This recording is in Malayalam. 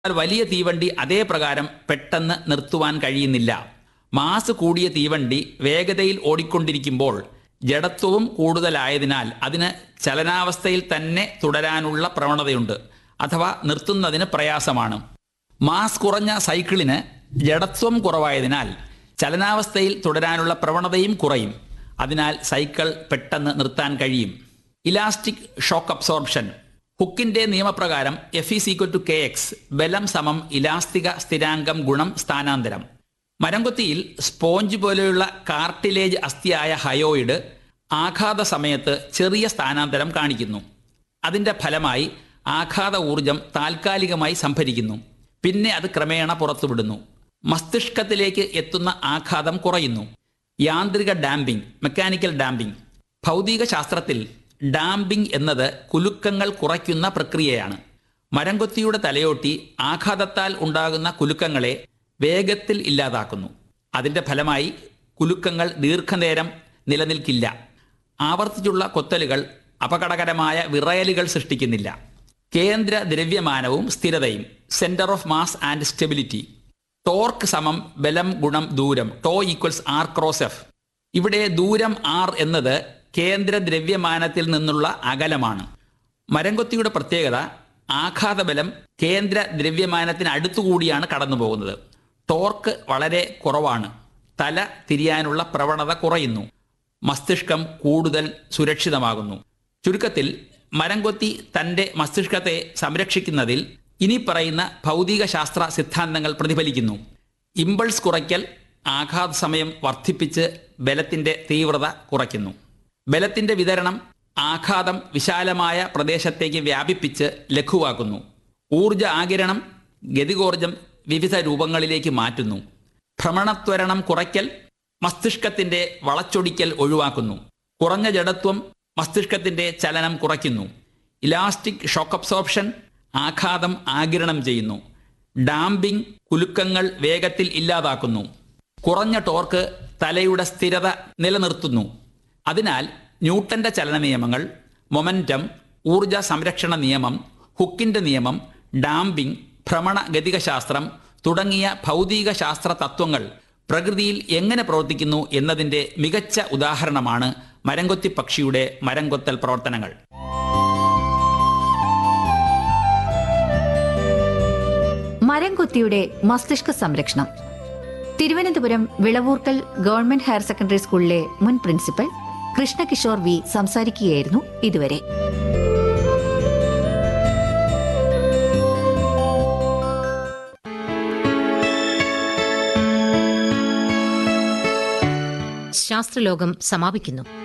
എന്നാൽ വലിയ തീവണ്ടി അതേ പ്രകാരം പെട്ടെന്ന് നിർത്തുവാൻ കഴിയുന്നില്ല മാസ് കൂടിയ തീവണ്ടി വേഗതയിൽ ഓടിക്കൊണ്ടിരിക്കുമ്പോൾ ജഡത്വവും കൂടുതലായതിനാൽ അതിന് ചലനാവസ്ഥയിൽ തന്നെ തുടരാനുള്ള പ്രവണതയുണ്ട് അഥവാ നിർത്തുന്നതിന് പ്രയാസമാണ് മാസ് കുറഞ്ഞ സൈക്കിളിന് ജഡത്വം കുറവായതിനാൽ ചലനാവസ്ഥയിൽ തുടരാനുള്ള പ്രവണതയും കുറയും അതിനാൽ സൈക്കിൾ പെട്ടെന്ന് നിർത്താൻ കഴിയും ഇലാസ്റ്റിക് ഷോക്ക് അബ്സോർപ്ഷൻ ഹുക്കിന്റെ നിയമപ്രകാരം F is equal to K X ബലം സമം ഇലാസ്തിക സ്ഥിരാങ്കം ഗുണം സ്ഥാനാന്തരം മരംകൊത്തിയിൽ സ്പോഞ്ച് പോലെയുള്ള കാർട്ടിലേജ് അസ്ഥിയായ ഹയോയിഡ് ആഘാത സമയത്ത് ചെറിയ സ്ഥാനാന്തരം കാണിക്കുന്നു അതിന്റെ ഫലമായി ആഘാത ഊർജം താൽക്കാലികമായി സംഭരിക്കുന്നു പിന്നെ അത് ക്രമേണ പുറത്തുവിടുന്നു മസ്തിഷ്കത്തിലേക്ക് എത്തുന്ന ആഘാതം കുറയുന്നു യാന്ത്രിക ഡാമ്പിംഗ് മെക്കാനിക്കൽ ഡാമ്പിംഗ് ഭൗതിക ശാസ്ത്രത്തിൽ ഡാമ്പിംഗ് എന്നത് കുലുക്കങ്ങൾ കുറയ്ക്കുന്ന പ്രക്രിയയാണ് മരംകൊത്തിയുടെ തലയോട്ടി ആഘാതത്താൽ ഉണ്ടാകുന്ന കുലുക്കങ്ങളെ വേഗത്തിൽ ഇല്ലാതാക്കുന്നു അതിന്റെ ഫലമായി കുലുക്കങ്ങൾ ദീർഘനേരം നിലനിൽക്കില്ല ആവർത്തിച്ചുള്ള കൊത്തലുകൾ അപകടകരമായ വിറയലുകൾ സൃഷ്ടിക്കുന്നില്ല കേന്ദ്ര ദ്രവ്യമാനവും സ്ഥിരതയും centre of mass and stability torque സമം ബലം ഗുണം ദൂരം tau equals R cross F ഇവിടെ ദൂരം ആർ എന്നത് കേന്ദ്ര ദ്രവ്യമാനത്തിൽ നിന്നുള്ള അകലമാണ് മരംകൊത്തിയുടെ പ്രത്യേകത ആഘാതബലം കേന്ദ്ര ദ്രവ്യമാനത്തിന് അടുത്തുകൂടിയാണ് കടന്നു പോകുന്നത് ടോർക്ക് വളരെ കുറവാണ് തല തിരിയാനുള്ള പ്രവണത കുറയുന്നു മസ്തിഷ്കം കൂടുതൽ സുരക്ഷിതമാകുന്നു ചുരുക്കത്തിൽ മരംകൊത്തി തന്റെ മസ്തിഷ്കത്തെ സംരക്ഷിക്കുന്നതിൽ ഇനി പറയുന്ന ഭൗതിക ശാസ്ത്ര സിദ്ധാന്തങ്ങൾ പ്രതിഫലിക്കുന്നു ഇമ്പൾസ് കുറയ്ക്കൽ ആഘാത സമയം വർദ്ധിപ്പിച്ച് ബലത്തിന്റെ തീവ്രത കുറയ്ക്കുന്നു ബലത്തിന്റെ വിതരണം ആഘാതം വിശാലമായ പ്രദേശത്തേക്ക് വ്യാപിപ്പിച്ച് ലഘുവാക്കുന്നു ഊർജ ആകിരണം ഗതികോർജം വിവിധ രൂപങ്ങളിലേക്ക് മാറ്റുന്നു ഭ്രമണത്വരണം കുറയ്ക്കൽ മസ്തിഷ്കത്തിന്റെ വളച്ചൊടിക്കൽ ഒഴിവാക്കുന്നു കുറഞ്ഞ ജഡത്വം മസ്തിഷ്കത്തിന്റെ ചലനം കുറയ്ക്കുന്നു ഇലാസ്റ്റിക് ഷോക്ക് അബ്സോർപ്ഷൻ ആഘാതം ആകിരണം ചെയ്യുന്നു ഡാമ്പിംഗ് കുലുക്കങ്ങൾ വേഗത്തിൽ ഇല്ലാതാക്കുന്നു കുറഞ്ഞ ടോർക്ക് തലയുടെ സ്ഥിരത നിലനിർത്തുന്നു അതിനാൽ ന്യൂട്ടന്റെ ചലന നിയമങ്ങൾ മൊമന്റം ഊർജ സംരക്ഷണ നിയമം ഹുക്കിന്റെ നിയമം ഡാമ്പിംഗ് ഭ്രമണ ഗതികശാസ്ത്രം തുടങ്ങിയ ഭൗതിക ശാസ്ത്ര തത്വങ്ങൾ പ്രകൃതിയിൽ എങ്ങനെ പ്രവർത്തിക്കുന്നു എന്നതിന്റെ മികച്ച ഉദാഹരണമാണ് മരംകൊത്തി പക്ഷിയുടെ മരംകൊത്തൽ പ്രവർത്തനങ്ങൾ മരംകൊത്തിയുടെ മസ്തിഷ്ക സംരക്ഷണം Thiruvananthapuram Vilavoorkal government higher secondary സ്കൂളിലെ മുൻ പ്രിൻസിപ്പൽ കൃഷ്ണകിഷോർ വി സംസാരിക്കുകയായിരുന്നു ഇതുവരെ ശാസ്ത്രലോകം സമാപിക്കുന്നു